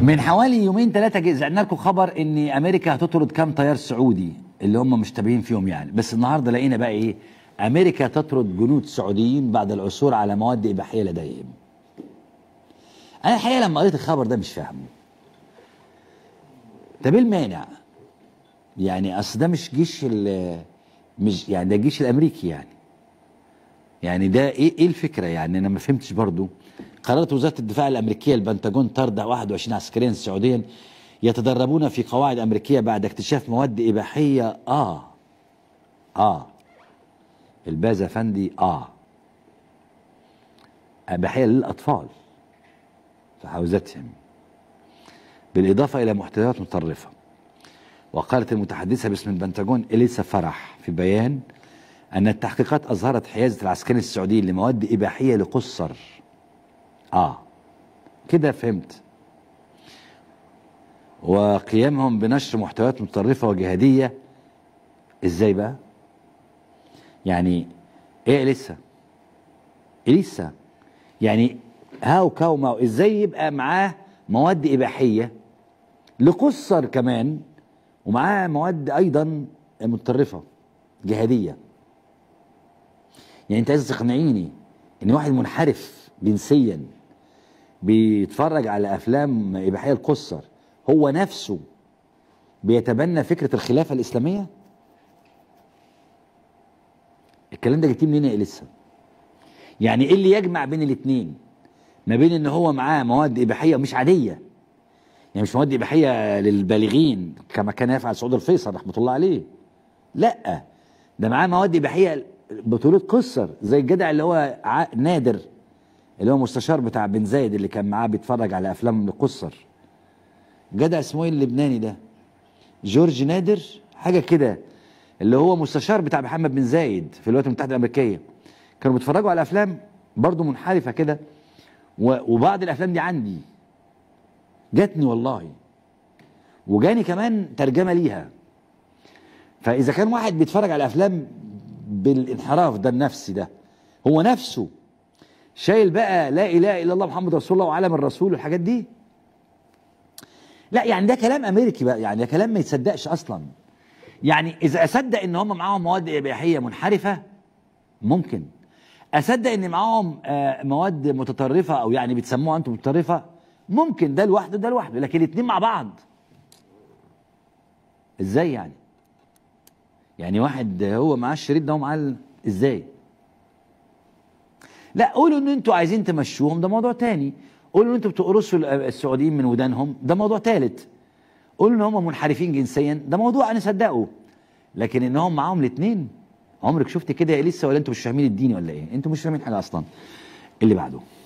من حوالي يومين ثلاثة جزعنا لكم خبر ان امريكا هتطرد كام طيار سعودي اللي هم مشتبهين فيهم يعني بس النهارده لقينا بقى ايه امريكا تطرد جنود سعوديين بعد العثور على مواد اباحيه لديهم انا الحقيقه لما قريت الخبر ده مش فاهمه طب ايه المانع يعني اصل ده مش جيش ال- مش يعني ده الجيش الامريكي يعني يعني ده ايه ايه الفكره يعني انا ما فهمتش برضو قررت وزاره الدفاع الامريكيه البنتاجون طرد 21 عسكريا سعوديا يتدربون في قواعد امريكيه بعد اكتشاف مواد اباحيه اه اه الباز افندي اه اباحيه للاطفال في حوزتهم بالاضافه الى محتويات متطرفه وقالت المتحدثه باسم البنتاجون اليسا فرح في بيان ان التحقيقات اظهرت حيازه العسكريين السعوديين لمواد اباحيه لقصر اه كده فهمت وقيامهم بنشر محتويات متطرفه وجهاديه ازاي بقى يعني ايه لسه لسه يعني هاو كاو ماو ازاي يبقى معاه مواد اباحيه لقصر كمان ومعاه مواد ايضا متطرفه جهاديه يعني انت عايز تقنعيني ان واحد منحرف جنسيا بيتفرج على افلام اباحيه القصر هو نفسه بيتبنى فكره الخلافه الاسلاميه الكلام ده جبتيه منين يا اليسا يعني ايه اللي يجمع بين الاثنين ما بين ان هو معاه مواد اباحيه مش عاديه يعني مش مواد اباحيه للبالغين كما كان يفعل سعود الفيصل رحمه الله عليه لا ده معاه مواد اباحيه بطولة قصر زي الجدع اللي هو ع- نادر اللي هو مستشار بتاع بن زايد اللي كان معاه بيتفرج على افلام لقصر جدع اسمه ايه اللبناني ده جورج نادر حاجه كده اللي هو مستشار بتاع محمد بن زايد في الولايات المتحده الامريكيه كانوا بيتفرجوا على افلام برضه منحرفه كده و- وبعض الافلام دي عندي جاتني والله وجاني كمان ترجمه ليها فاذا كان واحد بيتفرج على افلام بالانحراف ده النفسي ده هو نفسه شايل بقى لا اله الا الله محمد رسول الله وعلم الرسول والحاجات دي لا يعني ده كلام امريكي بقى يعني ده كلام ما يتصدقش اصلا يعني اذا اصدق ان هم معاهم مواد اباحيه منحرفه ممكن اصدق ان معاهم آه، مواد متطرفه او يعني بتسموها انتم متطرفه ممكن ده لوحده ده لوحده لكن الاثنين مع بعض ازاي يعني يعني واحد هو معاه الشريط ده ومعاه ال- ازاي لا قولوا ان انتوا عايزين تمشوهم ده موضوع تاني قولوا ان انتوا بتقرصوا ال- السعوديين من ودانهم ده موضوع تالت قولوا ان هم منحرفين جنسيا ده موضوع انا صدقه لكن ان هم معاهم الاثنين عمرك شفت كده يا لسه ولا انتوا مش فاهمين الدين ولا ايه انتوا مش فاهمين حاجه اصلا اللي بعده